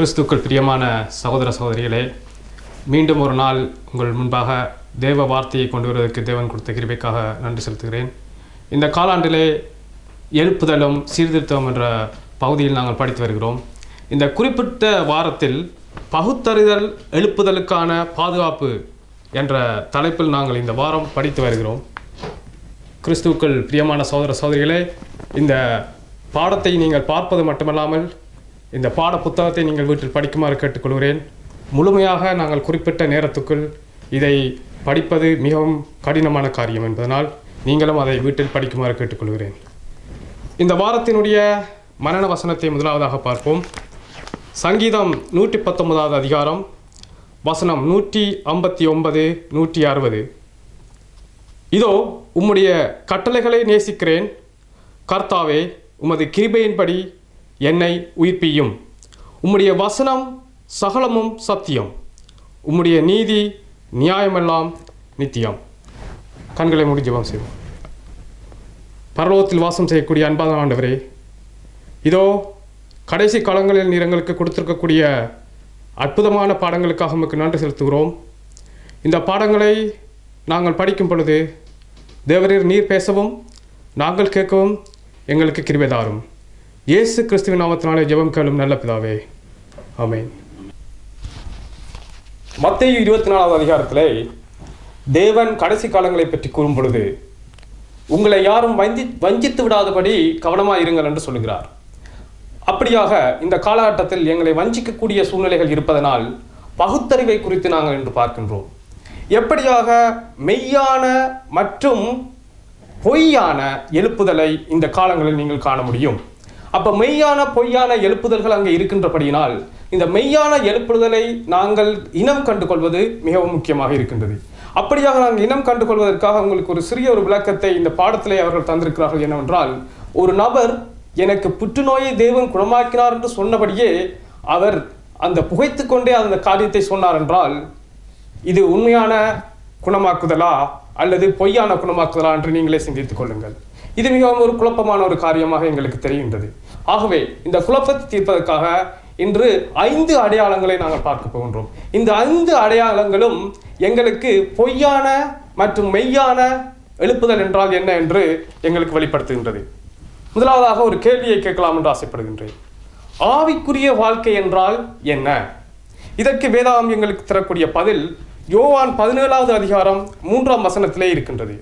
கிறிஸ்துக்கள் பிரியமான சகோதர சகோதரிகளே மீண்டும் ஒரு நாள் உங்கள் முன்பாக தேவ வார்த்தையை கொண்டு வருவதற்கு தேவன் கொடுத்த கிருபைக்காக நன்றி செலுத்துகிறேன் இந்த காலாண்டிலே எழுப்புதலும் சீர்திருத்தம் என்ற பகுதியில் நாங்கள் படித்து வருகிறோம் இந்த குறிப்பிட்ட வாரத்தில் பகுத்தறிதல் எழுப்புதலுக்கான பாதுகாப்பு என்ற தலைப்பில் நாங்கள் இந்த வாரம் படித்து வருகிறோம் கிறிஸ்துவுக்கள் பிரியமான சகோதர சகோதரிகளே இந்த பாடத்தை நீங்கள் பார்ப்பது மட்டுமல்லாமல் இந்த பாட புத்தகத்தை நீங்கள் வீட்டில் படிக்குமாறு கேட்டுக்கொள்கிறேன் முழுமையாக நாங்கள் குறிப்பிட்ட நேரத்துக்குள் இதை படிப்பது மிகவும் கடினமான காரியம் என்பதனால் நீங்களும் அதை வீட்டில் படிக்குமாறு கேட்டுக்கொள்கிறேன் இந்த வாரத்தினுடைய மரண வசனத்தை முதலாவதாக பார்ப்போம் சங்கீதம் நூற்றி பத்தொன்பதாவது அதிகாரம் வசனம் நூற்றி ஐம்பத்தி ஒன்பது நூற்றி அறுபது இதோ உம்முடைய கட்டளைகளை நேசிக்கிறேன் கர்த்தாவே உமது கிருபையின்படி என்னை உயிர்ப்பியும் உம்முடைய வசனம் சகலமும் சத்தியம் உம்முடைய நீதி நியாயமெல்லாம் நித்தியம் கண்களை மூடி ஜெபம் செய்வோம் பரலோகத்தில் வாசம் செய்யக்கூடிய அன்பான ஆண்டவரே இதோ கடைசி காலங்களில் நீர் எங்களுக்கு கொடுத்திருக்கக்கூடிய அற்புதமான பாடங்களுக்காக உமக்கு நன்றி செலுத்துகிறோம் இந்த பாடங்களை நாங்கள் படிக்கும் பொழுது தேவரீர் நீர் பேசவும் நாங்கள் கேட்கவும் எங்களுக்கு கிருபை தாரும் இயேசு கிறிஸ்துவின் நாமத்தினாலே ஜெபம் கேளும் நல்ல பிதாவே ஆமென் மத்தேயு இருபத்தி நாலாவது அதிகாரத்திலே தேவன் கடைசி காலங்களை பற்றி கூறும் பொழுது உங்களை யாரும் வஞ்சி வஞ்சித்து விடாதபடி கவனமாக இருங்கள் என்று சொல்லுகிறார் அப்படியாக இந்த காலகட்டத்தில் எங்களை வஞ்சிக்கக்கூடிய சூழ்நிலைகள் இருப்பதனால் பகுத்தறிவை குறித்து நாங்கள் இன்று பார்க்கின்றோம் எப்படியாக மெய்யான மற்றும் பொய்யான எழுப்புதலை இந்த காலங்களில் நீங்கள் காண முடியும் அப்ப மெய்யான பொய்யான எழுப்புதல்கள் அங்கே இருக்கின்றபடியினால் இந்த மெய்யான எழுப்புதலை நாங்கள் இனம் கண்டு கொள்வது மிகவும் முக்கியமாக இருக்கின்றது அப்படியாக நாங்கள் இனம் கண்டு கொள்வதற்காக உங்களுக்கு ஒரு சிறிய ஒரு விளக்கத்தை இந்த பாடத்திலே அவர்கள் தந்திருக்கிறார்கள் என்னவென்றால் ஒரு நபர் எனக்கு புற்றுநோயை தேவன் குணமாக்கினார் என்று சொன்னபடியே அவர் அந்த புகைத்து கொண்டே அந்த காரியத்தை சொன்னார் என்றால் இது உண்மையான குணமாக்குதலா அல்லது பொய்யான குணமாக்குதலா என்று நீங்களே சிந்தித்துக் கொள்ளுங்கள் இது மிகவும் ஒரு குழப்பமான ஒரு காரியமாக எங்களுக்கு தெரிகின்றது ஆகவே இந்த குழப்பத்தை தீர்ப்பதற்காக இன்று ஐந்து அடையாளங்களை நாங்கள் பார்க்க போகின்றோம் இந்த ஐந்து அடையாளங்களும் எங்களுக்கு பொய்யான மற்றும் மெய்யான எழுப்புதல் என்றால் என்ன என்று எங்களுக்கு வெளிப்படுத்துகின்றது முதலாவதாக ஒரு கேள்வியை கேட்கலாம் என்று ஆசைப்படுகின்றேன் ஆவிக்குரிய வாழ்க்கை என்றால் என்ன இதற்கு வேதாகம் எங்களுக்கு தரக்கூடிய பதில் யோவான் பதினேழாவது அதிகாரம் மூன்றாம் வசனத்திலே இருக்கின்றது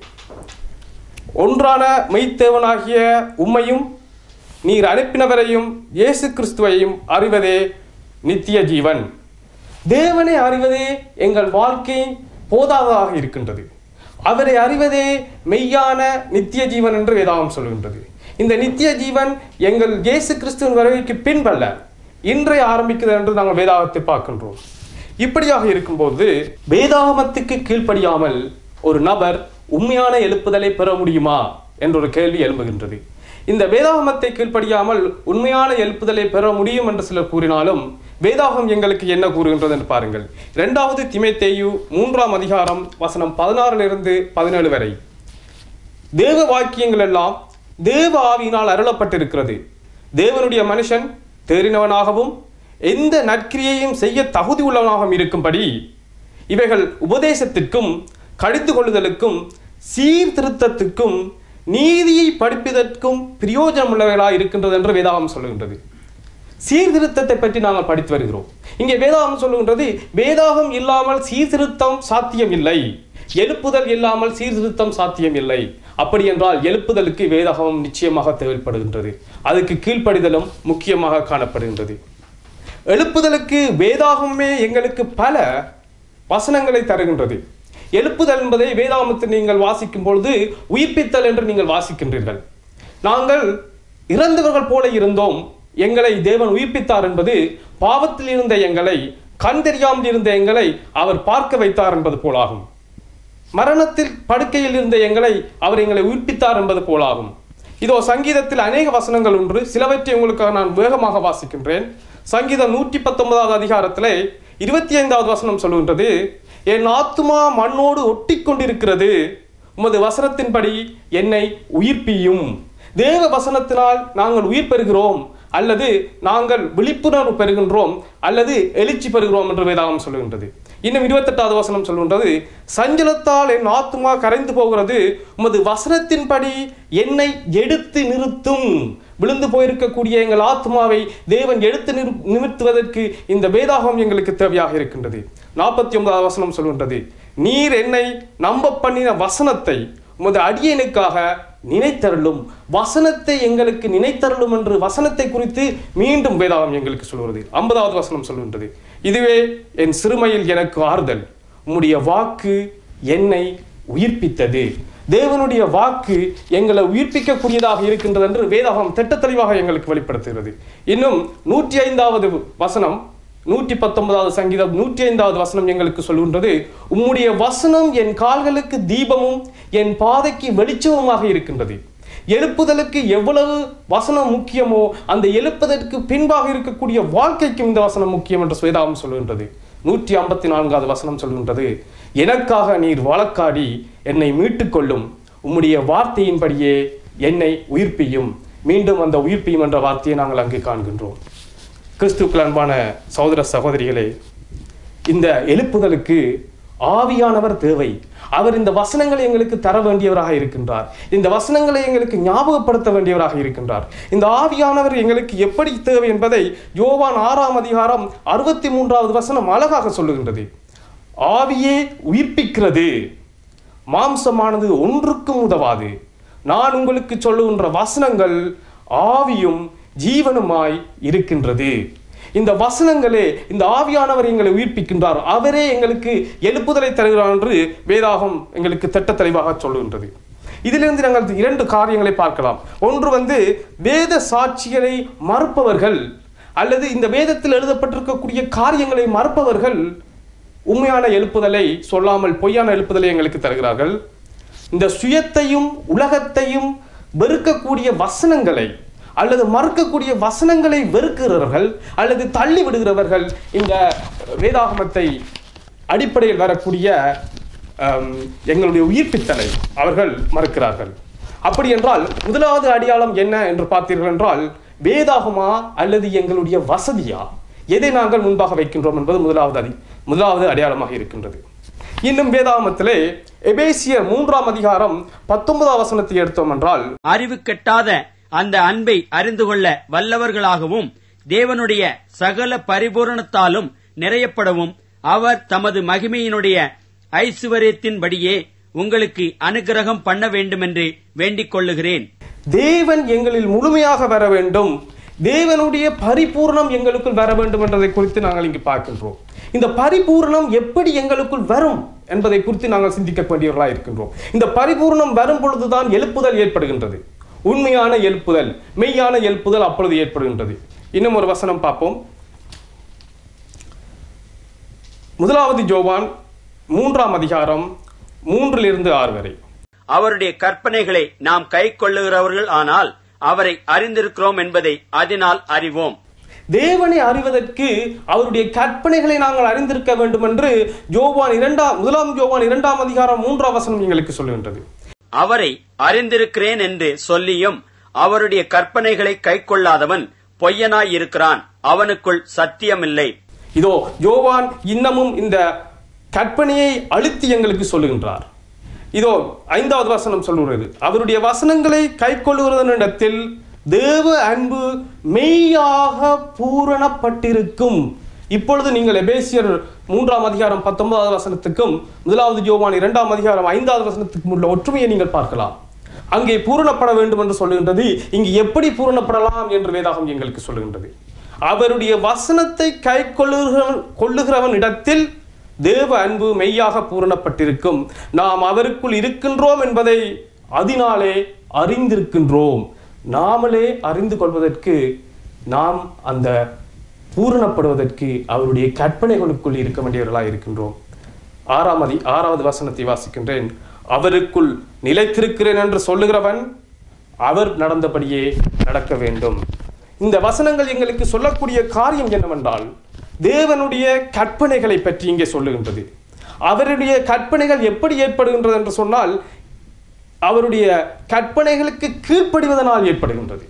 ஒன்றான மெய்த்தேவனாகிய உம்மையும் நீர் அனுப்பினவரையும் இயேசு கிறிஸ்துவையும் அறிவதே நித்திய ஜீவன் தேவனை அறிவதே எங்கள் வாழ்க்கை போதாததாக இருக்கின்றது அவரை அறிவதே மெய்யான நித்திய ஜீவன் என்று வேதாகம் சொல்கின்றது இந்த நித்திய ஜீவன் எங்கள் இயேசு கிறிஸ்துவின் வருகைக்கு பின்பல்ல இன்றைய ஆரம்பிக்கிறது என்று நாங்கள் வேதாகத்தை பார்க்கின்றோம் இப்படியாக இருக்கும்போது வேதாகமத்துக்கு கீழ்ப்படியாமல் ஒரு நபர் உண்மையான எழுப்புதலை பெற முடியுமா என்ற ஒரு கேள்வி எழும்புகின்றது இந்த வேதாகமத்தை கீழ்ப்படியாமல் உண்மையான எழுப்புதலை பெற முடியும் என்று சிலர் கூறினாலும் வேதாகம் எங்களுக்கு என்ன கூறுகின்றது என்று பாருங்கள் இரண்டாவது திமைத்தேயு மூன்றாம் அதிகாரம் வசனம் பதினாறிலிருந்து பதினேழு வரை தேவ வாக்கியங்கள் எல்லாம் தேவ ஆவியினால் அருளப்பட்டிருக்கிறது தேவனுடைய மனுஷன் தேறினவனாகவும் எந்த நற்கிரியையும் செய்ய தகுதி உள்ளவனாகவும் இருக்கும்படி இவைகள் உபதேசத்திற்கும் கடிந்து கொள்ளுதலுக்கும் சீர்திருத்தத்திற்கும் நீதியை படிப்பதற்கும் பிரயோஜனமுள்ளவைகளாக இருக்கின்றது என்று வேதாகம் சொல்லுகின்றது சீர்திருத்தத்தை பற்றி நாங்கள் படித்து வருகிறோம் இங்கே வேதாகம் சொல்லுகின்றது வேதாகம் இல்லாமல் சீர்திருத்தம் சாத்தியம் இல்லை எழுப்புதல் இல்லாமல் சீர்திருத்தம் சாத்தியம் இல்லை அப்படி என்றால் எழுப்புதலுக்கு வேதாகம் நிச்சயமாக தேவைப்படுகின்றது அதுக்கு கீழ்ப்படிதலும் முக்கியமாக காணப்படுகின்றது எழுப்புதலுக்கு வேதாகமே எங்களுக்கு பல வசனங்களை தருகின்றது எழுப்புதல் என்பதை வேதாகமத்தில் நீங்கள் வாசிக்கும் பொழுது உயிர்ப்பித்தல் என்று நீங்கள் வாசிக்கின்றீர்கள் நாங்கள் இறந்தவர்கள் போல இருந்தோம் எங்களை தேவன் உயிர்ப்பித்தார் என்பது பாவத்தில் இருந்த எங்களை கண் தெரியாமல் இருந்த எங்களை அவர் பார்க்க வைத்தார் என்பது போலாகும் மரணத்தில் படுக்கையில் இருந்த எங்களை அவர் எங்களை உயிர்ப்பித்தார் என்பது போலாகும் இதோ சங்கீதத்தில் அநேக வசனங்கள் ஒன்று சிலவற்றை உங்களுக்காக நான் வேகமாக வாசிக்கின்றேன் சங்கீதம் நூற்றி பத்தொன்பதாவது அதிகாரத்திலே இருபத்தி ஐந்தாவது வசனம் சொல்லுகின்றது என் ஆத்துமா மண்ணோடு ஒட்டி கொண்டிருக்கிறது உமது வசனத்தின்படி என்னை உயிர்ப்பியும் தேவ வசனத்தினால் நாங்கள் உயிர் பெறுகிறோம் அல்லது நாங்கள் விழிப்புணர்வு பெறுகின்றோம் அல்லது எழுச்சி பெறுகிறோம் என்று வேதாகம் சொல்லுகின்றது இன்னும் இருபத்தெட்டாவது வசனம் சொல்கின்றது சஞ்சலத்தால் என் ஆத்துமா கரைந்து போகிறது உமது வசனத்தின்படி என்னை எடுத்து நிறுத்தும் விழுந்து போயிருக்கக்கூடிய எங்கள் ஆத்மாவை தேவன் எடுத்து நிறு நிறுத்துவதற்கு இந்த வேதாகம் எங்களுக்கு தேவையாக இருக்கின்றது நாற்பத்தி ஒன்பதாவது வசனம் சொல்கின்றது நீர் என்னை நம்ப பண்ணின வசனத்தை உமது அடியனுக்காக நினைத்தருளும் வசனத்தை எங்களுக்கு நினைத்தருளும் என்று வசனத்தை குறித்து மீண்டும் வேதாகம் எங்களுக்கு சொல்கிறது ஐம்பதாவது வசனம் சொல்கின்றது இதுவே என் சிறுமையில் எனக்கு ஆறுதல் உம்முடைய வாக்கு என்னை உயிர்ப்பித்தது தேவனுடைய வாக்கு எங்களை உயிர்ப்பிக்கக்கூடியதாக இருக்கின்றது என்று வேதாகம் திட்டத்தெளிவாக எங்களுக்கு வெளிப்படுத்துகிறது இன்னும் நூற்றி ஐந்தாவது வசனம் நூற்றி பத்தொன்பதாவது சங்கீதம் நூற்றி ஐந்தாவது வசனம் எங்களுக்கு சொல்கின்றது உம்முடைய வசனம் என் கால்களுக்கு தீபமும் என் பாதைக்கு வெளிச்சமுமாக இருக்கின்றது எழுப்புதலுக்கு எவ்வளவு வசனம் முக்கியமோ அந்த எழுப்புதலுக்கு பின்பாக இருக்கக்கூடிய வாழ்க்கைக்கும் இந்த வசனம் முக்கியம் என்று சுவேதாகம் சொல்கின்றது நூற்றி ஐம்பத்தி நான்காவது வசனம் சொல்கின்றது எனக்காக நீர் வழக்காடி என்னை மீட்டுக்கொள்ளும் உம்முடைய வார்த்தையின்படியே என்னை உயிர்ப்பியும் மீண்டும் அந்த உயிர்ப்பியும் என்ற வார்த்தையை நாங்கள் அங்கு காண்கின்றோம் கிறிஸ்துக்கள் அன்பான சகோதர சகோதரிகளே இந்த எழுப்புதலுக்கு ஆவியானவர் தேவை அவர் இந்த வசனங்களை எங்களுக்கு தர வேண்டியவராக இருக்கின்றார் இந்த வசனங்களை எங்களுக்கு ஞாபகப்படுத்த வேண்டியவராக இருக்கின்றார் இந்த ஆவியானவர் எங்களுக்கு எப்படி தேவை என்பதை யோவான் ஆறாம் அதிகாரம் அறுபத்தி மூன்றாவது வசனம் அழகாக சொல்லுகின்றது ஆவியே உயிர்ப்பிக்கிறது மாம்சமானது ஒன்றுக்கும் உதவாது நான் உங்களுக்கு சொல்லுகின்ற வசனங்கள் ஆவியும் ஜீவனுமாய் இருக்கின்றது இந்த வசனங்களே இந்த ஆவியானவர் எங்களை உயிர்ப்பிக்கின்றார் அவரே எங்களுக்கு எழுப்புதலை தருகிறார் என்று வேதாகம் எங்களுக்கு திட்ட தெளிவாக சொல்லுகின்றது இதிலிருந்து நாங்கள் இரண்டு காரியங்களை பார்க்கலாம் ஒன்று வந்து வேத சாட்சிகளை மறுப்பவர்கள் அல்லது இந்த வேதத்தில் எழுதப்பட்டிருக்கக்கூடிய காரியங்களை மறுப்பவர்கள் உண்மையான எழுப்புதலை சொல்லாமல் பொய்யான எழுப்புதலை எங்களுக்கு தருகிறார்கள் இந்த சுயத்தையும் உலகத்தையும் வெறுக்கக்கூடிய வசனங்களை அல்லது மறுக்கக்கூடிய வசனங்களை வெறுக்கிறவர்கள் அல்லது தள்ளி விடுகிறவர்கள் இந்த வேதாகமத்தை அடிப்படையில் வரக்கூடிய ஆம், எங்களுடைய உயிர்ப்பித்தலை அவர்கள் மறுக்கிறார்கள் அப்படி என்றால் முதலாவது அடையாளம் என்ன என்று பார்த்தீர்கள் என்றால் வேதாகமா அல்லது எங்களுடைய வசதியா எதை நாங்கள் முன்பாக வைக்கின்றோம் என்பது முதலாவது அடி முதலாவது அடையாளமாக இருக்கின்றது இன்னும் வேதாகமத்திலே எபேசியர் மூன்றாம் அதிகாரம் பத்தொன்பதாம் வசனத்தை எடுத்தோம் என்றால் அறிவு கெட்டாத அந்த அன்பை அறிந்து கொள்ள வல்லவர்களாகவும் தேவனுடைய சகல பரிபூரணத்தாலும் நிறையப்படவும் அவர் தமது மகிமையினுடைய ஐசுவரியத்தின்படியே உங்களுக்கு அனுக்கிரகம் பண்ண வேண்டுமென்று வேண்டிக் கொள்ளுகிறேன் தேவன் எங்களில் முழுமையாக வர வேண்டும் தேவனுடைய பரிபூர்ணம் எங்களுக்குள் வர வேண்டும் என்றதை குறித்து நாங்கள் இங்கு பார்க்கின்றோம் இந்த பரிபூர்ணம் எப்படி எங்களுக்குள் வரும் என்பதை குறித்து நாங்கள் சிந்திக்க வேண்டியவர்களாக இருக்கின்றோம் இந்த பரிபூர்ணம் வரும் பொழுதுதான் எழுப்புதல் ஏற்படுகின்றது உண்மையான எழுப்புதல் மெய்யான எழுப்புதல் அப்பொழுது ஏற்படுகின்றது இன்னும் ஒரு வசனம் பார்ப்போம் முதலாவது ஜோவான் மூன்றாம் அதிகாரம் மூன்றிலிருந்து ஆறு வரை அவருடைய கற்பனைகளை நாம் கை கொள்ளுகிறவர்கள் ஆனால் அவரை அறிந்திருக்கிறோம் என்பதை அதனால் அறிவோம் தேவனை அறிவதற்கு அவருடைய கற்பனைகளை நாங்கள் அறிந்திருக்க வேண்டும் என்று ஜோவான் இரண்டாம் முதலாம் ஜோவான் இரண்டாம் அதிகாரம் மூன்றாம் வசனம் எங்களுக்கு சொல்லுகின்றது அவரை அறிந்திருக்கிறேன் என்று சொல்லியும் அவருடைய கற்பனைகளை கைக்கொள்ளாதவன் பொய்யனாயிருக்கிறான் அவனுக்குள் சத்தியமில்லை இதோ ஜோவான் இன்னமும் இந்த கற்பனையை அழுத்தி எங்களுக்கு சொல்லுகின்றார் இதோ ஐந்தாவது வசனம் சொல்லுகிறது அவருடைய வசனங்களை கைக்கொள்ளுகிறதனிடத்தில் தேவ அன்பு மெய்யாக பூரணப்பட்டிருக்கும் இப்பொழுது நீங்கள் எபேசியர் மூன்றாம் அதிகாரம் பத்தொன்பதாவது வசனத்துக்கும் முதலாவது ஜோவான் இரண்டாம் அதிகாரம் ஐந்தாவது வசனத்துக்கும் உள்ள ஒற்றுமையை நீங்கள் பார்க்கலாம் அங்கே பூரணப்பட வேண்டும் என்று சொல்லுகின்றது இங்கு எப்படி பூரணப்படலாம் என்று வேதாகம் எங்களுக்கு சொல்லுகின்றது அவருடைய வசனத்தை கை கொள்ளுகிறவன் கொள்ளுகிறவன் இடத்தில் தேவ அன்பு மெய்யாக பூரணப்பட்டிருக்கும் நாம் அவருக்குள் இருக்கின்றோம் என்பதை அதனாலே அறிந்திருக்கின்றோம் நாமளே அறிந்து கொள்வதற்கு நாம் அந்த பூரணப்படுவதற்கு அவருடைய கற்பனைகளுக்குள் இருக்க வேண்டியவர்களாக இருக்கின்றோம் ஆறாம் அதி ஆறாவது வசனத்தை வாசிக்கின்றேன் அவருக்குள் நிலைத்திருக்கிறேன் என்று சொல்லுகிறவன் அவர் நடந்தபடியே நடக்க வேண்டும் இந்த வசனங்கள் எங்களுக்கு சொல்லக்கூடிய காரியம் என்னவென்றால் தேவனுடைய கற்பனைகளை பற்றி இங்கே சொல்லுகின்றது அவருடைய கற்பனைகள் எப்படி ஏற்படுகின்றது என்று சொன்னால் அவருடைய கற்பனைகளுக்கு கீழ்ப்படிவதனால் ஏற்படுகின்றது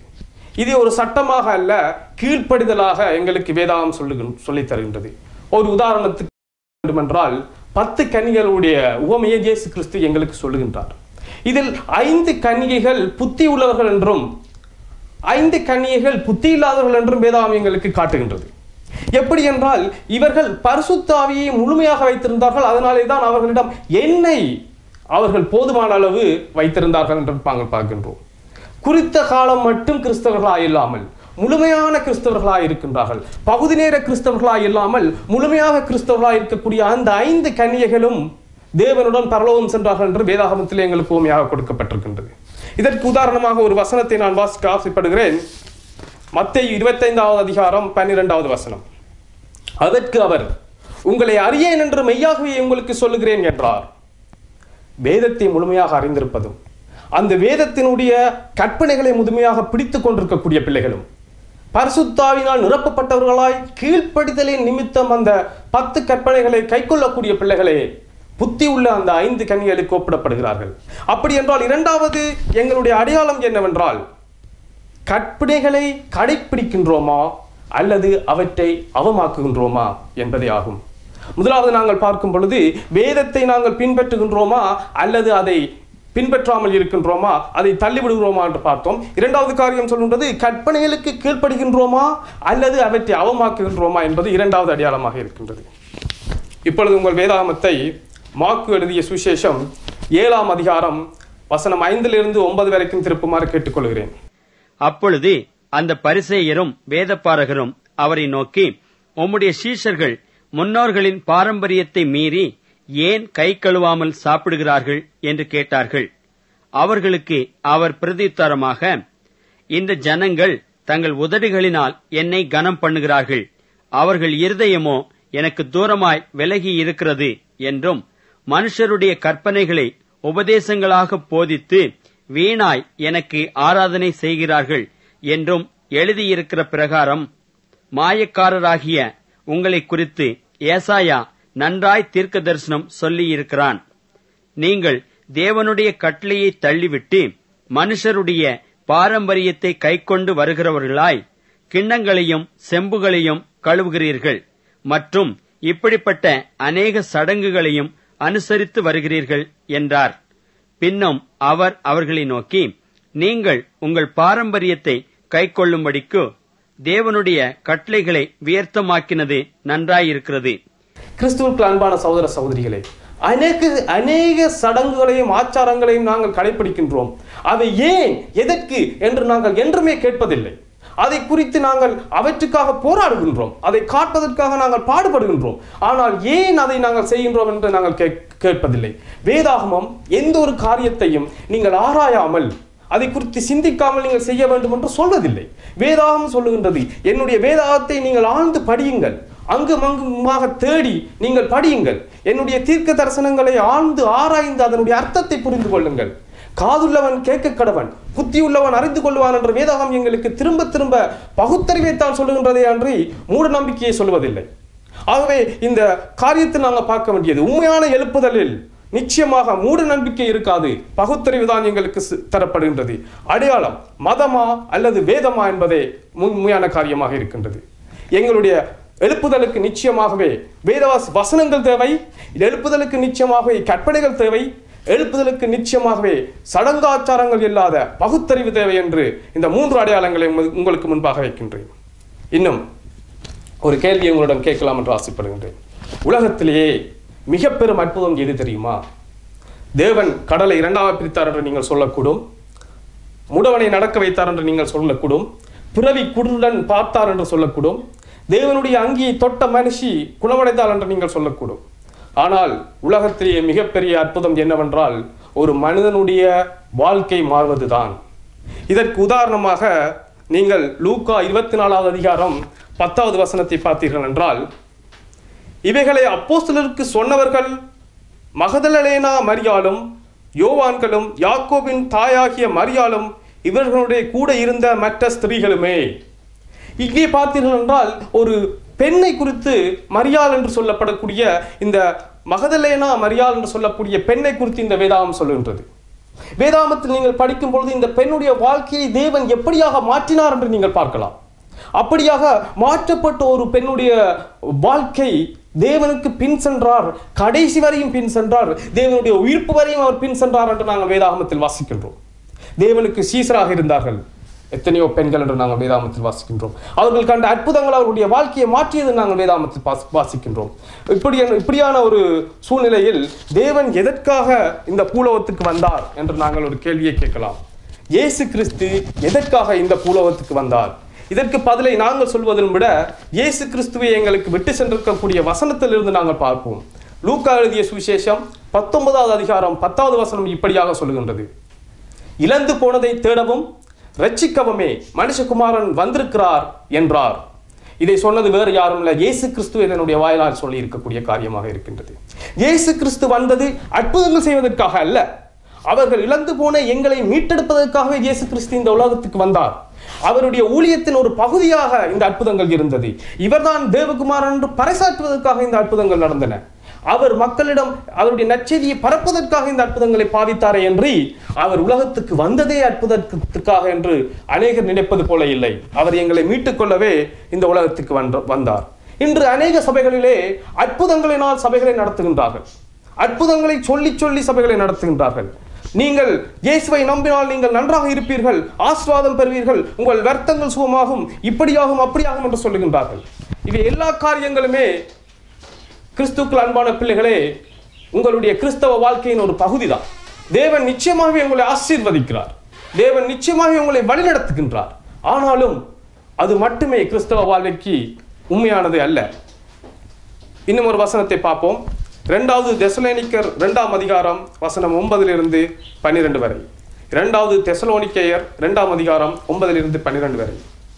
இது ஒரு சட்டமாக அல்ல கீழ்ப்படிதலாக எங்களுக்கு வேதாகம் சொல்லுகிற சொல்லித் தருகின்றது ஒரு உதாரணத்துக்கு வேண்டுமென்றால் பத்து கன்னிகளுடைய உவமையை இயேசு கிறிஸ்து எங்களுக்கு சொல்லுகின்றார் இதில் ஐந்து கன்னிகைகள் புத்தி உள்ளவர்கள் என்றும் ஐந்து கன்னிகைகள் புத்தி இல்லாதவர்கள் என்றும் வேதாகம் எங்களுக்கு காட்டுகின்றது எப்படி என்றால் இவர்கள் பரிசுத்தாவியை முழுமையாக வைத்திருந்தார்கள் அதனாலே தான் அவர்களிடம் எண்ணெய் அவர்கள் போதுமான அளவு வைத்திருந்தார்கள் என்று நாங்கள் பார்க்கின்றோம் குறித்த காலம் மட்டும் கிறிஸ்தவர்களாய் இல்லாமல் முழுமையான கிறிஸ்தவர்களாய் இருக்கின்றார்கள் பகுதி நேர கிறிஸ்தவர்களாய் இல்லாமல் முழுமையாக கிறிஸ்தவர்களாய் இருக்கக்கூடிய அந்த ஐந்து கன்னிகைகளும் தேவனுடன் பரலோகம் சென்றார்கள் என்று வேதாகமத்தில் எங்களுக்கு உண்மையாக கொடுக்கப்பட்டிருக்கின்றது இதற்கு உதாரணமாக ஒரு வசனத்தை நான் வாசிக்க ஆசைப்படுகிறேன் மத்தேயு இருபத்தைந்தாவது அதிகாரம் பன்னிரெண்டாவது வசனம் அதற்கு அவர் உங்களை அறியேன் என்று மெய்யாகவே உங்களுக்கு சொல்லுகிறேன் என்றார் வேதத்தை முழுமையாக அறிந்திருப்பதும் அந்த வேதத்தினுடைய கற்பனைகளை முழுமையாக பிடித்துக் கொண்டிருக்கக்கூடிய பிள்ளைகளும் பரிசுத்தாவினால் நிரப்பப்பட்டவர்களாய் கீழ்ப்படிதலின் நிமித்தம் அந்த பத்து கற்பனைகளை கைக்கொள்ளக்கூடிய பிள்ளைகளே புத்தி உள்ள அந்த ஐந்து கனிகளுக்கு ஒப்பிடப்படுகிறார்கள் அப்படி என்றால் இரண்டாவது எங்களுடைய அடையாளம் என்னவென்றால் கற்பனைகளை கடைப்பிடிக்கின்றோமா அல்லது அவற்றை அவமாக்குகின்றோமா என்பதே ஆகும் முதலாவது நாங்கள் பார்க்கும் பொழுது வேதத்தை நாங்கள் பின்பற்றுகின்றோமா அல்லது அதை பின்பற்றாமல் இருக்கின்றோமா அதை தள்ளிவிடுகிறோமா என்று பார்த்தோம் இரண்டாவது காரியம் சொல்கின்றது கற்பனைகளுக்கு கீழ்ப்படுகின்றோமா அல்லது அவற்றை அவமாக்குகின்றோமா என்பது இரண்டாவது அடையாளமாக இருக்கின்றது இப்பொழுது உங்கள் வேதாகமத்தை மாக்கு எழுதிய சுவிசேஷம் ஏழாம் அதிகாரம் வசனம் ஐந்திலிருந்து ஒன்பது வரைக்கும் திருப்புமாறு கேட்டுக்கொள்கிறேன் அப்பொழுது அந்த பரிசேயரும் வேதப்பாரகரும் அவரை நோக்கி உம்முடைய சீஷர்கள் முன்னோர்களின் பாரம்பரியத்தை மீறி ஏன் கை கழுவாமல் சாப்பிடுகிறார்கள் என்று கேட்டார்கள் அவர்களுக்கு அவர் பிரதியுத்தரமாக இந்த ஜனங்கள் தங்கள் உதடுகளினால் என்னை கனம் பண்ணுகிறார்கள் அவர்கள் இருதயமோ எனக்கு தூரமாய் விலகி இருக்கிறது என்றும் மனுஷருடைய கற்பனைகளை உபதேசங்களாக போதித்து வீணாய் எனக்கு ஆராதனை செய்கிறார்கள் என்றும் எழுதியிருக்கிற பிரகாரம் மாயக்காரராகிய உங்களை குறித்து ஏசாயா நன்றாய் தீர்க்க தரிசனம் சொல்லியிருக்கிறான் நீங்கள் தேவனுடைய கட்டளையை தள்ளிவிட்டு மனுஷருடைய பாரம்பரியத்தை கைக்கொண்டு வருகிறவர்களாய் கிண்ணங்களையும் செம்புகளையும் கழுவுகிறீர்கள் மற்றும் இப்படிப்பட்ட அநேக சடங்குகளையும் அனுசரித்து வருகிறீர்கள் என்றார் பின்னும் அவர் அவர்களை நோக்கி நீங்கள் உங்கள் பாரம்பரியத்தை கைக்கொள்ளும்படிக்கு தேவனுடைய கட்டளைகளை வியர்த்தமாக்கினது நன்றாயிருக்கிறது கிறிஸ்துவுக்கு அன்பான சகோதர சகோதரிகளே அநேக அநேக சடங்குகளையும் ஆச்சாரங்களையும் நாங்கள் கடைபிடிக்கின்றோம் அவை ஏன் எதற்கு என்று நாங்கள் என்றுமே கேட்பதில்லை அதை குறித்து நாங்கள் அவற்றுக்காக போராடுகின்றோம் அதை காட்பதற்காக நாங்கள் பாடுபடுகின்றோம் ஆனால் ஏன் அதை நாங்கள் செய்கின்றோம் என்று நாங்கள் கேட்- கேட்பதில்லை வேதாகமம் எந்த ஒரு காரியத்தையும் நீங்கள் ஆராயாமல் அதை குறித்து சிந்திக்காமல் நீங்கள் செய்ய வேண்டும் என்று சொல்வதில்லை வேதாகம் சொல்லுகின்றது என்னுடைய வேதாகத்தை நீங்கள் ஆழ்ந்து படியுங்கள் அங்கும் அங்குமாக தேடி நீங்கள் படியுங்கள் என்னுடைய தீர்க்க தரிசனங்களை ஆழ்ந்து ஆராய்ந்து அதனுடைய அர்த்தத்தை புரிந்து கொள்ளுங்கள் காதுள்ளவன் கேட்க கடவன் புத்தியுள்ளவன் அறிந்து கொள்வான் என்ற வேதாகம் எங்களுக்கு திரும்ப திரும்ப பகுத்தறிவைத்தான் சொல்லுகின்றதே அன்றி மூட நம்பிக்கையை சொல்வதில்லை ஆகவே இந்த காரியத்தை நாங்கள் பார்க்க வேண்டியது உண்மையான எழுப்புதலில் நிச்சயமாக மூட நம்பிக்கை இருக்காது பகுத்தறிவு தான் எங்களுக்கு சி- தரப்படுகின்றது அடையாளம் மதமா அல்லது வேதமா என்பதே உண்மையான காரியமாக இருக்கின்றது எங்களுடைய எழுப்புதலுக்கு நிச்சயமாகவே வேதவாஸ் வசனங்கள் தேவை எழுப்புதலுக்கு நிச்சயமாகவே கற்பனைகள் தேவை எழுப்புதலுக்கு நிச்சயமாகவே சடங்காச்சாரங்கள் இல்லாத பகுத்தறிவு தேவை என்று இந்த மூன்று அடையாளங்களை உங்க- உங்களுக்கு முன்பாக வைக்கின்றேன் இன்னும் ஒரு கேள்வி உங்களிடம் கேட்கலாம் என்று ஆசைப்படுகின்றேன் உலகத்திலேயே மிக பெரும் அற்புதம் எது தெரியுமா தேவன் கடலை இரண்டாக பிரித்தார் என்று நீங்கள் சொல்லக்கூடும் முடவனை நடக்க வைத்தார் என்று நீங்கள் சொல்லக்கூடும் பிறவி குருடன் பார்த்தார் என்று சொல்லக்கூடும் தேவனுடைய அங்கியை தொட்ட மனுஷி குணமடைந்தாள் என்று நீங்கள் சொல்லக்கூடும் ஆனால் உலகத்திலேயே மிகப்பெரிய அற்புதம் என்னவென்றால் ஒரு மனிதனுடைய வாழ்க்கை மாறுவதுதான் இதற்கு உதாரணமாக நீங்கள் லூக்கா இருபத்தி நாலாவது அதிகாரம் பத்தாவது வசனத்தை பார்த்தீர்கள் என்றால் இவைகளை அப்போஸ்தலருக்கு சொன்னவர்கள் மகதலேனா மரியாளும் யோவான்களும் யாக்கோபின் தாயாகிய மரியாளும் இவர்களுடைய கூட இருந்த மற்ற ஸ்திரீகளுமே இங்கே பார்த்தீர்கள் என்றால் ஒரு பெண்ணை குறித்து மரியாள் என்று சொல்லப்படக்கூடிய இந்த மகதலேனா மரியாள் என்று சொல்லக்கூடிய பெண்ணை குறித்து இந்த வேதாகம் சொல்லுகின்றது வேதாமத்தில் நீங்கள் படிக்கும் பொழுது இந்த பெண்ணுடைய வாழ்க்கையை தேவன் எப்படியாக மாற்றினார் என்று நீங்கள் பார்க்கலாம் அப்படியாக மாற்றப்பட்ட ஒரு பெண்ணுடைய வாழ்க்கை தேவனுக்கு பின் சென்றார் கடைசி வரையும் பின் சென்றார் தேவனுடைய உயிர்ப்பு வரையும் அவர் பின் சென்றார் என்று நாங்கள் வேதாகமத்தில் வாசிக்கின்றோம் தேவனுக்கு சீசராக இருந்தார்கள் எத்தனையோ பெண்கள் என்று நாங்கள் வேதாமத்தில் வாசிக்கின்றோம் அவர்கள் கண்ட அற்புதங்கள் அவர்களுடைய வாழ்க்கையை மாற்றியது நாங்கள் வேதாமத்தில் வாசி- வாசிக்கின்றோம் இப்படியான இப்படியான ஒரு சூழ்நிலையில் தேவன் எதற்காக இந்த பூலோகத்துக்கு வந்தார் என்று நாங்கள் ஒரு கேள்வியை கேட்கலாம் இயேசு கிறிஸ்து எதற்காக இந்த பூலோகத்துக்கு வந்தார் இதற்கு பதிலை நாங்கள் சொல்வதை விட இயேசு கிறிஸ்துவை எங்களுக்கு விட்டு சென்றிருக்கக்கூடிய வசனத்திலிருந்து நாங்கள் பார்ப்போம் லூக்கா எழுதிய சுவிசேஷம் பத்தொன்பதாவது அதிகாரம் பத்தாவது வசனம் இப்படியாக சொல்லுகின்றது இழந்து போனதை தேடவும் ரட்சிக்கவுமே மனுஷகுமாரன் வந்திருக்கிறார் என்றார் இதை சொன்னது வேறு யாரும் இல்லை இயேசு கிறிஸ்து இதனுடைய வாயிலால் சொல்லி இருக்கக்கூடிய காரியமாக இருக்கின்றது இயேசு கிறிஸ்து வந்தது அற்புதங்கள் செய்வதற்காக அல்ல அவர்கள் இழந்து போன எங்களை மீட்டெடுப்பதற்காகவே இயேசு கிறிஸ்து இந்த உலகத்துக்கு வந்தார் அவருடைய ஊழியத்தின் ஒரு பகுதியாக இந்த அற்புதங்கள் இருந்தது இவர்தான் தேவகுமாரன் என்று பறைசாற்றுவதற்காக இந்த அற்புதங்கள் நடந்தன அவர் மக்களிடம் அவருடைய நற்செய்தியை பரப்புவதற்காக இந்த அற்புதங்களை பாவித்தாரே என்று அவர் உலகத்துக்கு வந்ததே அற்புதத்துக்காக என்று அநேகர் நினைப்பது போல இல்லை அவர் எங்களை மீட்டுக் கொள்ளவே இந்த உலகத்துக்கு வந்த வந்தார் இன்று அநேக சபைகளிலே அற்புதங்களினால் சபைகளை நடத்துகின்றார்கள் அற்புதங்களை சொல்லி சொல்லி சபைகளை நடத்துகின்றார்கள் நீங்கள் இயேசுவை நம்பினால் நீங்கள் நன்றாக இருப்பீர்கள் ஆசீர்வாதம் பெறுவீர்கள் உங்கள் வருத்தங்கள் சுகமாகும் இப்படியாகும் அப்படியாகும் என்று சொல்லுகின்றார்கள் இவை எல்லா காரியங்களுமே கிறிஸ்துக்கள் அன்பான பிள்ளைகளே உங்களுடைய கிறிஸ்தவ வாழ்க்கையின் ஒரு பகுதிதான் தேவன் நிச்சயமாகவே உங்களை ஆசீர்வதிக்கிறார் தேவன் நிச்சயமாகவே உங்களை வழிநடத்துகின்றார் ஆனாலும் அது மட்டுமே கிறிஸ்தவ வாழ்க்கைக்கு உண்மையானது அல்ல இன்னும் ஒரு வசனத்தை பார்ப்போம் இரண்டாவது தெசலோனிக்கர் இரண்டாம் அதிகாரம் வசனம் ஒன்பதிலிருந்து பன்னிரெண்டு வரை இரண்டாவது தெசலோனிக்கேயர் இரண்டாம் அதிகாரம் ஒன்பதிலிருந்து பன்னிரெண்டு வரை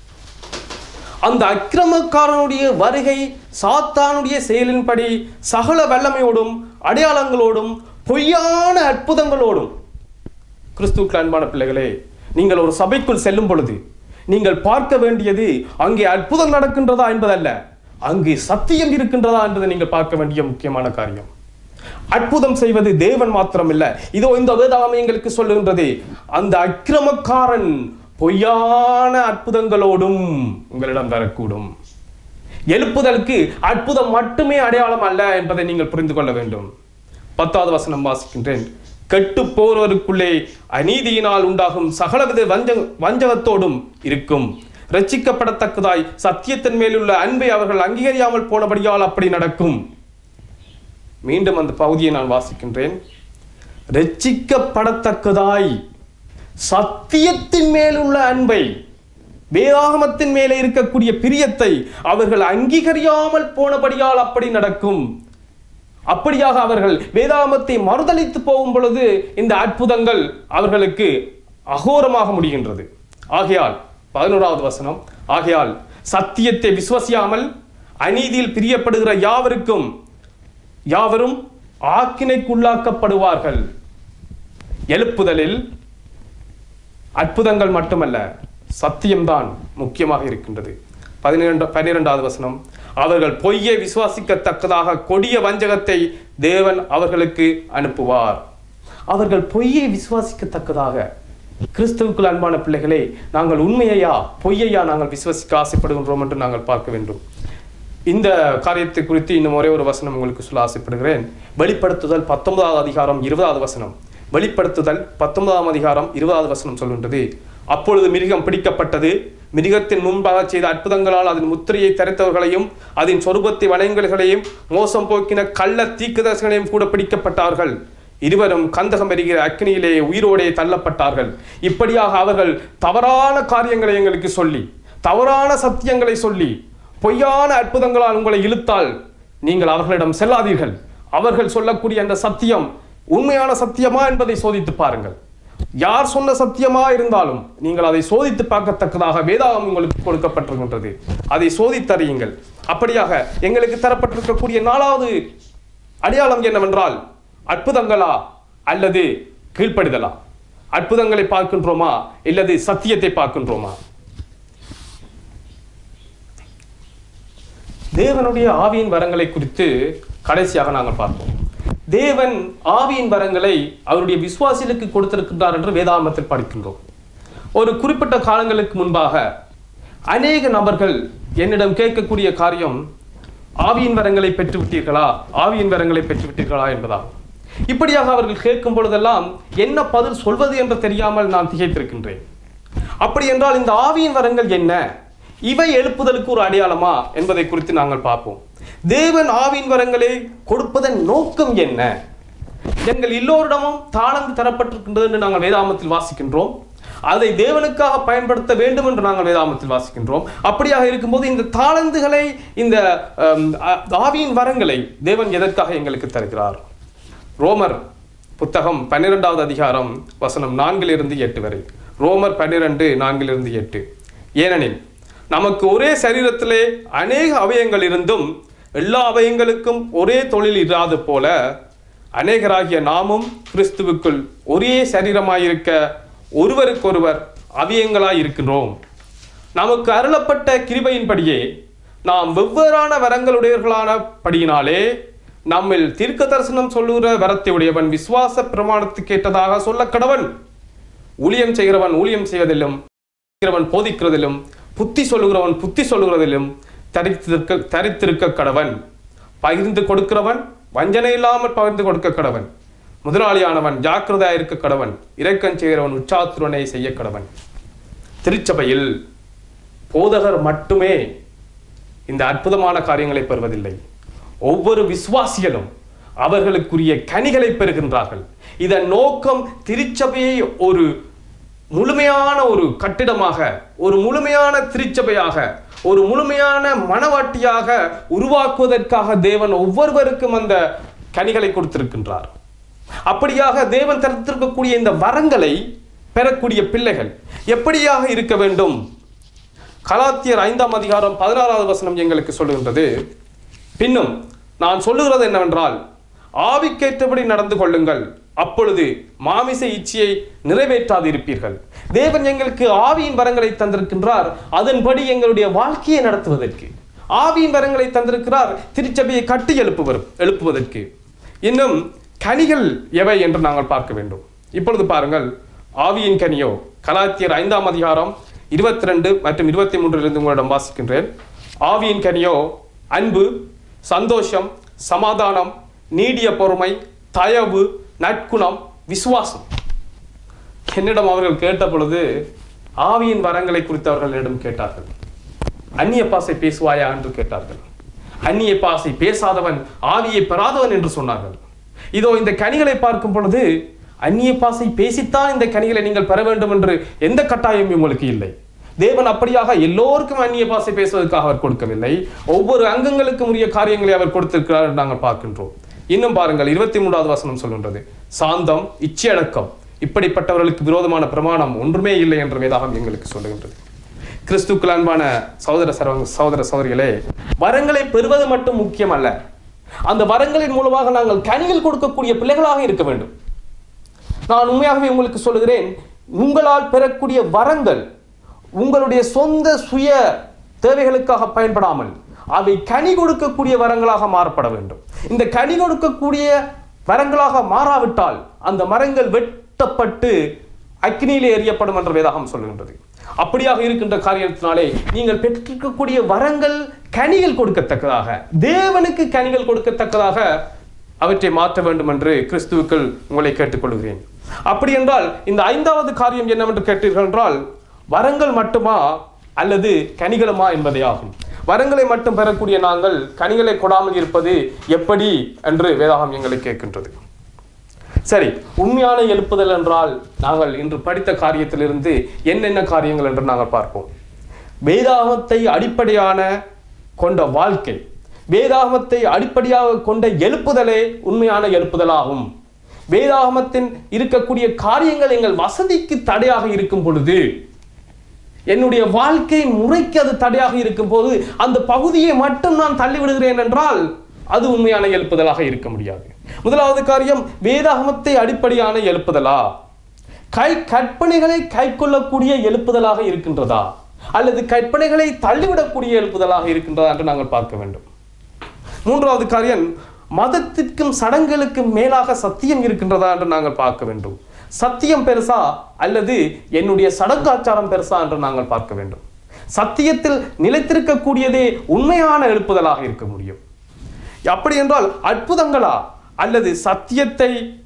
அந்த அக்கிரமக்காரனுடைய வருகை சாத்தானுடைய செயலின்படி சகல வல்லமையோடும் அடையாளங்களோடும் பொய்யான அற்புதங்களோடும் கிறிஸ்துவுக்கு அன்பான பிள்ளைகளே நீங்கள் ஒரு சபைக்குள் செல்லும் பொழுது நீங்கள் பார்க்க வேண்டியது அங்கே அற்புதம் நடக்கின்றதா என்பதல்ல அங்கே சத்தியம் இருக்கின்றதா என்பதை நீங்கள் பார்க்க வேண்டிய முக்கியமான காரியம் அற்புதம் செய்வது தேவன் மாத்திரமில்ல இதோ இந்த வேதாகம் எங்களுக்கு சொல்லுகின்றது அந்த அக்கிரமக்காரன் பொய்யான அற்புதங்களோடும் உங்களிடம் வரக்கூடும் எழுப்புதலுக்கு அற்புதம் மட்டுமே அடையாளம் அல்ல என்பதை நீங்கள் புரிந்து கொள்ள வேண்டும் பத்தாவது வசனம் வாசிக்கின்றேன் கெட்டு போறவருக்குள்ளே அநீதியினால் உண்டாகும் சகலவித வஞ்ச வஞ்சகத்தோடும் இருக்கும் ரட்சிக்கப்படத்தக்கதாய் சத்தியத்தின் மேலுள்ள அன்பை அவர்கள் அங்கீகரியாமல் போனபடியால் அப்படி நடக்கும் மீண்டும் அந்த பகுதியை நான் வாசிக்கின்றேன் ரட்சிக்கப்படத்தக்கதாய் சத்தியத்தின் மேலுள்ள அன்பை வேதாகமத்தின் மேலே இருக்கக்கூடிய பிரியத்தை அவர்கள் அங்கீகரியாமல் போனபடியால் அப்படி நடக்கும் அப்படியாக அவர்கள் வேதாகமத்தை மறுதளித்து போகும் பொழுது இந்த அற்புதங்கள் அவர்களுக்கு அகோரமாக முடிகின்றது ஆகையால் பதினோராவது வசனம் ஆகையால் சத்தியத்தை விசுவசியாமல் அநீதியில் பிரியப்படுகிற யாவருக்கும் யாவரும் ஆக்கினைக்குள்ளாக்கப்படுவார்கள் எழுப்புதலில் அற்புதங்கள் மட்டுமல்ல சத்தியம்தான் முக்கியமாக இருக்கின்றது பதினிரண்டு பன்னிரெண்டாவது வசனம் அவர்கள் பொய்யை விசுவாசிக்கத்தக்கதாக கொடிய வஞ்சகத்தை தேவன் அவர்களுக்கு அனுப்புவார் அவர்கள் பொய்யை விசுவாசிக்கத்தக்கதாக கிறிஸ்துவுக்குள் அன்பான பிள்ளைகளே நாங்கள் உண்மையையா பொய்யையா நாங்கள் விசுவாசிக்க ஆசைப்படுகின்றோம் என்று நாங்கள் பார்க்க வேண்டும் இந்த காரியத்தை குறித்து இன்னும் ஒரே ஒரு வசனம் உங்களுக்கு சொல்ல ஆசைப்படுகிறேன் வெளிப்படுத்துதல் பத்தொன்பதாவது அதிகாரம் இருபதாவது வசனம் வெளிப்படுத்துதல் பத்தொன்பதாம் அதிகாரம் இருபதாவது வசனம் சொல்கின்றது அப்பொழுது மிருகம் பிடிக்கப்பட்டது மிருகத்தின் முன்பாக செய்த அற்புதங்களால் அதன் முத்திரையை தரித்தவர்களையும் அதன் சொரூபத்தை வணங்கல்களையும் மோசம் போக்கின கள்ள தீக்குதர்சனையும் கூட பிடிக்கப்பட்டார்கள் இருவரும் கந்தகம் எரிகிற அக்னியிலே உயிரோடே தள்ளப்பட்டார்கள் இப்படியாக அவர்கள் தவறான காரியங்களை எங்களுக்கு சொல்லி தவறான சத்தியங்களை சொல்லி பொய்யான அற்புதங்களால் உங்களை இழுத்தால் நீங்கள் அவர்களிடம் செல்லாதீர்கள் அவர்கள் சொல்லக்கூடிய அந்த சத்தியம் உண்மையான சத்தியமா என்பதை சோதித்து பாருங்கள் யார் சொன்ன சத்தியமா இருந்தாலும் நீங்கள் அதை சோதித்து பார்க்கத்தக்கதாக வேதாகம் உங்களுக்கு கொடுக்கப்பட்டிருக்கின்றது அதை சோதித்தறியுங்கள் அப்படியாக எங்களுக்கு தரப்பட்டிருக்கக்கூடிய நாலாவது அடையாளம் என்னவென்றால் அற்புதங்களா அல்லது கீழ்ப்படிதலா அற்புதங்களை பார்க்கின்றோமா இல்லது சத்தியத்தை பார்க்கின்றோமா தேவனுடைய ஆவியின் வரங்களை குறித்து கடைசியாக நாங்கள் பார்ப்போம் தேவன் ஆவியின் வரங்களை அவருடைய விசுவாசிகளுக்கு கொடுத்திருக்கின்றார் என்று வேதாகமத்தில் படிக்கின்றோம் ஒரு குறிப்பிட்ட காலங்களுக்கு முன்பாக அநேக நபர்கள் என்னிடம் கேட்கக்கூடிய காரியம் ஆவியின் வரங்களை பெற்றுவிட்டீர்களா ஆவியின் வரங்களை பெற்றுவிட்டீர்களா என்பதாகும் இப்படியாக அவர்கள் கேட்கும் பொழுதெல்லாம் என்ன பதில் சொல்வது என்று தெரியாமல் நான் திகைத்திருக்கின்றேன் அப்படி என்றால் இந்த ஆவியின் வரங்கள் என்ன இவை எழுப்புதலுக்கு ஒரு அடையாளமா என்பதை குறித்து நாங்கள் பார்ப்போம் தேவன் ஆவியின் வரங்களை கொடுப்பதன் நோக்கம் என்ன எங்கள் எல்லோரிடமும் தாளந்து தரப்பட்டிருக்கின்றது என்று நாங்கள் வேதாமத்தில் வாசிக்கின்றோம் அதை தேவனுக்காக பயன்படுத்த வேண்டும் என்று நாங்கள் வேதாமத்தில் வாசிக்கின்றோம் அப்படியாக இருக்கும்போது இந்த தாளந்துகளை இந்த அம், ஆ- ஆவியின் வரங்களை தேவன் எதற்காக எங்களுக்கு தருகிறார் ரோமர் புத்தகம் பன்னிரெண்டாவது அதிகாரம் வசனம் நான்கிலிருந்து எட்டு வரை ரோமர் பன்னிரெண்டு நான்கிலிருந்து எட்டு ஏனெனில் நமக்கு ஒரே சரீரத்திலே அநேக அவயங்கள் இருந்தும் எல்லா அவயங்களுக்கும் ஒரே தொழில் இராது போல அநேகராகிய நாமும் கிறிஸ்துவுக்குள் ஒரே சரீரமாயிருக்க ஒருவருக்கொருவர் அவயங்களாய் இருக்கின்றோம் நமக்கு அருளப்பட்ட கிருபையின்படியே நாம் வெவ்வேறான வரங்களுடையவர்களான படியினாலே நம்மில் தீர்க்க தரிசனம் சொல்லுகிற வரத்தை உடையவன் விசுவாச பிரமாணத்துக்கு ஏற்றதாக சொல்ல கடவன் ஊழியம் செய்கிறவன் ஊழியம் செய்வதிலும் செய்கிறவன் போதிக்கிறதிலும் புத்தி சொல்லுகிறவன் புத்தி சொல்லுகிறதிலும் தரித்திருக்க தரித்திருக்க கடவன் பகிர்ந்து கொடுக்கிறவன் வஞ்சனை இல்லாமல் பகிர்ந்து கொடுக்க கடவன் முதலாளியானவன் ஜாக்கிரதையா இருக்க கடவன் இரக்கம் செய்கிறவன் உச்சாத்துரனை செய்ய கடவன் திருச்சபையில் போதகர் மட்டுமே இந்த அற்புதமான காரியங்களை பெறுவதில்லை ஒவ்வொரு விசுவாசிகளும் அவர்களுக்குரிய கனிகளை பெறுகின்றார்கள் இதன் நோக்கம் திருச்சபையை ஒரு முழுமையான ஒரு கட்டிடமாக ஒரு முழுமையான திருச்சபையாக ஒரு முழுமையான மனவாட்டியாக உருவாக்குவதற்காக தேவன் ஒவ்வொருவருக்கும் அந்த கனிகளை கொடுத்திருக்கின்றார் அப்படியாக தேவன் தடுத்திருக்கக்கூடிய இந்த வரங்களை பெறக்கூடிய பிள்ளைகள் எப்படியாக இருக்க வேண்டும் கலாத்தியர் ஐந்தாம் அதிகாரம் பதினாறாவது வசனம் எங்களுக்கு சொல்லுகின்றது பின்னும் நான் சொல்லுகிறது என்னவென்றால் ஆவிக்கேற்றபடி நடந்து கொள்ளுங்கள் அப்பொழுது மாமிச இச்சையை நிறைவேற்றாதிருப்பீர்கள் தேவன் எங்களுக்கு ஆவியின் வரங்களை தந்திருக்கின்றார் அதன்படி எங்களுடைய வாழ்க்கையை நடத்துவதற்கு ஆவியின் வரங்களை தந்திருக்கிறார் திருச்சபையை கட்டி எழுப்புவர் எழுப்புவதற்கு இன்னும் கனிகள் எவை என்று நாங்கள் பார்க்க வேண்டும் இப்பொழுது பாருங்கள் ஆவியின் கனியோ கலாத்தியர் ஐந்தாம் அதிகாரம் இருபத்தி ரெண்டு மற்றும் இருபத்தி மூன்றிலிருந்து உங்களிடம் வாசிக்கின்றேன் ஆவியின் கனியோ அன்பு சந்தோஷம் சமாதானம் நீடிய பொறுமை தயவு நற்குணம் விசுவாசம் என்னிடம் அவர்கள் கேட்ட பொழுது ஆவியின் வரங்களை குறித்து அவர்கள் என்னிடம் கேட்டார்கள் அந்நிய பாசை பேசுவாயா என்று கேட்டார்கள் அந்நிய பாசை பேசாதவன் ஆவியை பெறாதவன் என்று சொன்னார்கள் இதோ இந்த கனிகளை பார்க்கும் பொழுது அந்நிய பாசை பேசித்தான் இந்த கனிகளை நீங்கள் பெற வேண்டும் என்று எந்த கட்டாயமும் உங்களுக்கு இல்லை தேவன் அப்படியாக எல்லோருக்கும் அந்நிய பாசை பேசுவதற்காக அவர் கொடுக்கவில்லை ஒவ்வொரு அங்கங்களுக்கும் உரிய காரியங்களை அவர் கொடுத்திருக்கிறார் என்று நாங்கள் பார்க்கின்றோம் இன்னும் பாருங்கள் இருபத்தி மூன்றாவது வசனம் சொல்கின்றது சாந்தம் இச்சையடக்கம் இப்படிப்பட்டவர்களுக்கு விரோதமான பிரமாணம் ஒன்றுமே இல்லை என்ற வேதாகம் எங்களுக்கு சொல்லுகின்றது கிறிஸ்துக்கள் அன்பான சகோதர சர்வ சகோதர சகோதரிகளே வரங்களை பெறுவது மட்டும் முக்கியம் அல்ல அந்த வரங்களின் மூலமாக நாங்கள் கனிகள் கொடுக்கக்கூடிய பிள்ளைகளாக இருக்க வேண்டும் நான் உண்மையாகவே உங்களுக்கு சொல்லுகிறேன் உங்களால் பெறக்கூடிய வரங்கள் உங்களுடைய சொந்த சுய தேவைகளுக்காக பயன்படாமல் அவை கனி கொடுக்கக்கூடிய வரங்களாக மாறப்பட வேண்டும் இந்த கனி கொடுக்கக்கூடிய வரங்களாக மாறாவிட்டால் அந்த மரங்கள் வெட்டப்பட்டு அக்னியிலே எறியப்படும் என்ற வேதாகம் சொல்லுகின்றது அப்படியாக இருக்கின்ற காரியத்தினாலே நீங்கள் பெற்றிருக்கக்கூடிய வரங்கள் கனிகள் கொடுக்கத்தக்கதாக தேவனுக்கு கனிகள் கொடுக்கத்தக்கதாக அவற்றை மாற்ற வேண்டும் என்று கிறிஸ்துவுக்கள் உங்களை கேட்டுக்கொள்கிறேன் அப்படி என்றால் இந்த ஐந்தாவது காரியம் என்னவென்று கேட்டீர்கள் என்றால் வரங்கள் மட்டுமா அல்லது கனிகளுமா என்பதே ஆகும் வரங்களை மட்டும் பெறக்கூடிய நாங்கள் கனிகளை கொடாமல் இருப்பது எப்படி என்று வேதாகம் எங்களை கேட்கின்றது சரி உண்மையான எழுப்புதல் என்றால் நாங்கள் இன்று படித்த காரியத்திலிருந்து என்னென்ன காரியங்கள் என்று நாங்கள் பார்ப்போம் வேதாகமத்தை அடிப்படையான கொண்ட வாழ்க்கை வேதாகமத்தை அடிப்படையாக கொண்ட எழுப்புதலே உண்மையான எழுப்புதலாகும் வேதாகமத்தின் இருக்கக்கூடிய காரியங்கள் எங்கள் வசதிக்கு தடையாக இருக்கும் பொழுது என்னுடைய வாழ்க்கை முறைக்கு அது தடையாக இருக்கும் போது அந்த பகுதியை மட்டும் நான் தள்ளிவிடுகிறேன் என்றால் அது உண்மையான எழுப்புதலாக இருக்க முடியாது முதலாவது காரியம் வேதாகமத்தை அடிப்படையான எழுப்புதலா கை கற்பனைகளை கை கொள்ளக்கூடிய எழுப்புதலாக இருக்கின்றதா அல்லது கற்பனைகளை தள்ளிவிடக்கூடிய எழுப்புதலாக இருக்கின்றதா என்று நாங்கள் பார்க்க வேண்டும் மூன்றாவது காரியம் மதத்திற்கும் சடங்குகளுக்கும் மேலாக சத்தியம் இருக்கின்றதா என்று நாங்கள் பார்க்க வேண்டும் சத்தியம் பெருசா அல்லது என்னுடைய சடங்காச்சாரம் பெருசா என்று நாங்கள் பார்க்க வேண்டும் சத்தியத்தில் நிலைத்திருக்கக்கூடியதே உண்மையான எழுப்புதலாக இருக்க முடியும் அப்படி என்றால் அற்புதங்களா அல்லது சத்தியத்தை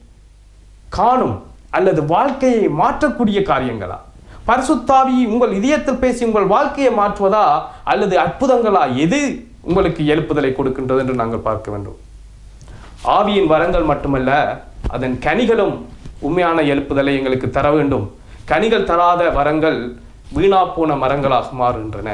காணும் அல்லது வாழ்க்கையை மாற்றக்கூடிய காரியங்களா பரிசுத்தாவி உங்கள் இதயத்தில் பேசி உங்கள் வாழ்க்கையை மாற்றுவதா அல்லது அற்புதங்களா எது உங்களுக்கு எழுப்புதலை கொடுக்கின்றது என்று நாங்கள் பார்க்க வேண்டும் ஆவியின் வரங்கள் மட்டுமல்ல அதன் கனிகளும் உண்மையான எழுப்புதலை எங்களுக்கு தர வேண்டும் கனிகள் தராத வரங்கள் வீணா போன மரங்களாக மாறுகின்றன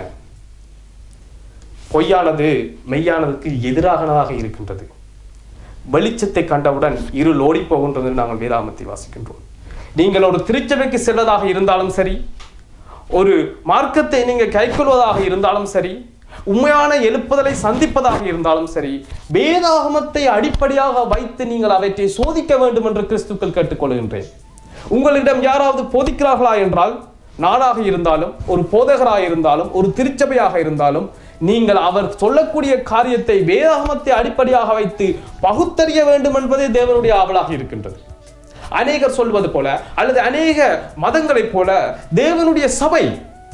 பொய்யானது மெய்யானதுக்கு எதிராகனதாக இருக்கின்றது வெளிச்சத்தை கண்டவுடன் இருள் ஓடி போகின்றது என்று நாங்கள் வேதாமத்தை வாசிக்கின்றோம் நீங்கள் ஒரு திருச்சபைக்கு செல்வதாக இருந்தாலும் சரி ஒரு மார்க்கத்தை நீங்கள் கைக்கொள்வதாக இருந்தாலும் சரி உண்மையான எழுப்புதலை சந்திப்பதாக இருந்தாலும் சரி வேதாகமத்தை அடிப்படையாக வைத்து நீங்கள் அவற்றை சோதிக்க வேண்டும் என்று கிறிஸ்துக்கள் கேட்டுக்கொள்கின்றேன் உங்களிடம் யாராவது போதிக்கிறார்களா என்றால் நானாக இருந்தாலும் ஒரு போதகராக இருந்தாலும் ஒரு திருச்சபையாக இருந்தாலும் நீங்கள் அவர் சொல்லக்கூடிய காரியத்தை வேதாகமத்தை அடிப்படையாக வைத்து பகுத்தறிய வேண்டும் என்பதே தேவனுடைய ஆவலாக இருக்கின்றது அநேகர் சொல்வது போல அல்லது அநேக மதங்களைப் போல தேவனுடைய சபை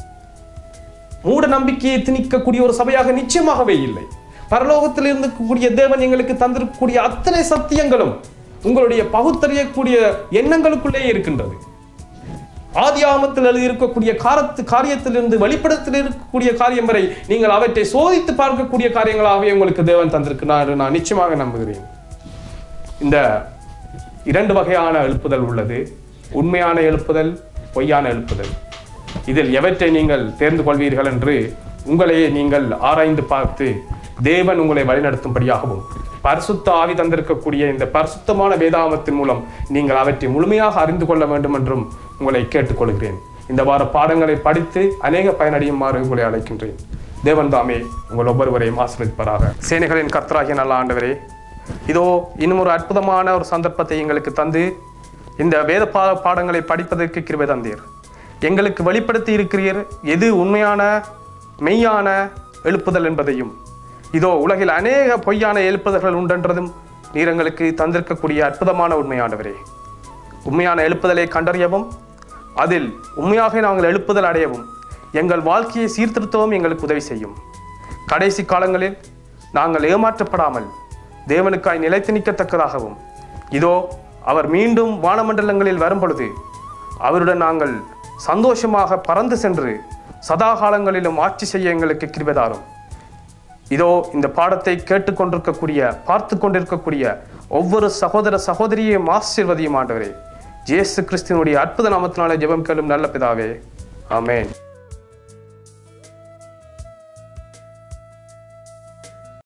மூட நம்பிக்கையை திணிக்கக்கூடிய ஒரு சபையாக நிச்சயமாகவே இல்லை பரலோகத்தில் இருக்கக்கூடிய தேவன் எங்களுக்கு தந்திருக்கக்கூடிய அத்தனை சத்தியங்களும் உங்களுடைய பகுத்தறியக்கூடிய எண்ணங்களுக்குள்ளே இருக்கின்றது ஆதியாமத்தில் எழுதியிருக்கக்கூடிய காரத்து காரியத்திலிருந்து வெளிப்படத்தில் இருக்கக்கூடிய காரியம் வரை நீங்கள் அவற்றை சோதித்து பார்க்கக்கூடிய காரியங்களாகவே உங்களுக்கு தேவன் தந்திருக்கிறார் என்று நான் நிச்சயமாக நம்புகிறேன் இந்த இரண்டு வகையான எழுப்புதல் உள்ளது உண்மையான எழுப்புதல் பொய்யான எழுப்புதல் இதில் எவற்றை நீங்கள் தேர்ந்து கொள்வீர்கள் என்று உங்களையே நீங்கள் ஆராய்ந்து பார்த்து தேவன் உங்களை வழிநடத்தும்படியாகவும் பரிசுத்த ஆவி தந்திருக்கக்கூடிய இந்த பரிசுத்தமான வேதாமத்தின் மூலம் நீங்கள் அவற்றை முழுமையாக அறிந்து கொள்ள வேண்டும் என்றும் உங்களை கேட்டுக்கொள்கிறேன் இந்த வார பாடங்களை படித்து அநேக பயனடையுமாறு உங்களை அழைக்கின்றேன் தேவன் தாமே உங்கள் ஒவ்வொருவரையும் ஆசிரியப்பாராக சேனைகளின் கர்த்தராகிய நல்ல ஆண்டவரே இதோ இன்னும் ஒரு அற்புதமான ஒரு சந்தர்ப்பத்தை எங்களுக்கு தந்து இந்த வேத பா பாடங்களை படிப்பதற்கு கிருபை தந்தீர் எங்களுக்கு வெளிப்படுத்தி இருக்கிறீர் எது உண்மையான மெய்யான எழுப்புதல் என்பதையும் இதோ உலகில் அநேக பொய்யான எழுப்புதல்கள் உண்டென்றதும் நீர் எங்களுக்கு தந்திருக்கக்கூடிய அற்புதமான உண்மையானவரே உண்மையான எழுப்புதலை கண்டறியவும் அதில் உண்மையாக நாங்கள் எழுப்புதல் அடையவும் எங்கள் வாழ்க்கையை சீர்திருத்தவும் எங்களுக்கு உதவி செய்யும் கடைசி காலங்களில் நாங்கள் ஏமாற்றப்படாமல் தேவனுக்காய் நிலைத்து நிற்கத்தக்கதாகவும் இதோ அவர் மீண்டும் வானமண்டலங்களில் வரும்பொழுது அவருடன் நாங்கள் சந்தோஷமாக பறந்து சென்று சதா காலங்களிலும் ஆட்சி செய்ய எங்களுக்கு கிருபதாரும் இதோ இந்த பாடத்தை கேட்டுக்கொண்டிருக்கக்கூடிய பார்த்து கொண்டிருக்கக்கூடிய ஒவ்வொரு சகோதர சகோதரியையும் ஆசீர்வதியும் ஆண்டவரே இயேசு கிறிஸ்துவனுடைய அற்புத நாமத்தினாலே ஜெபம் கேளும் நல்ல பிதாவே ஆமென்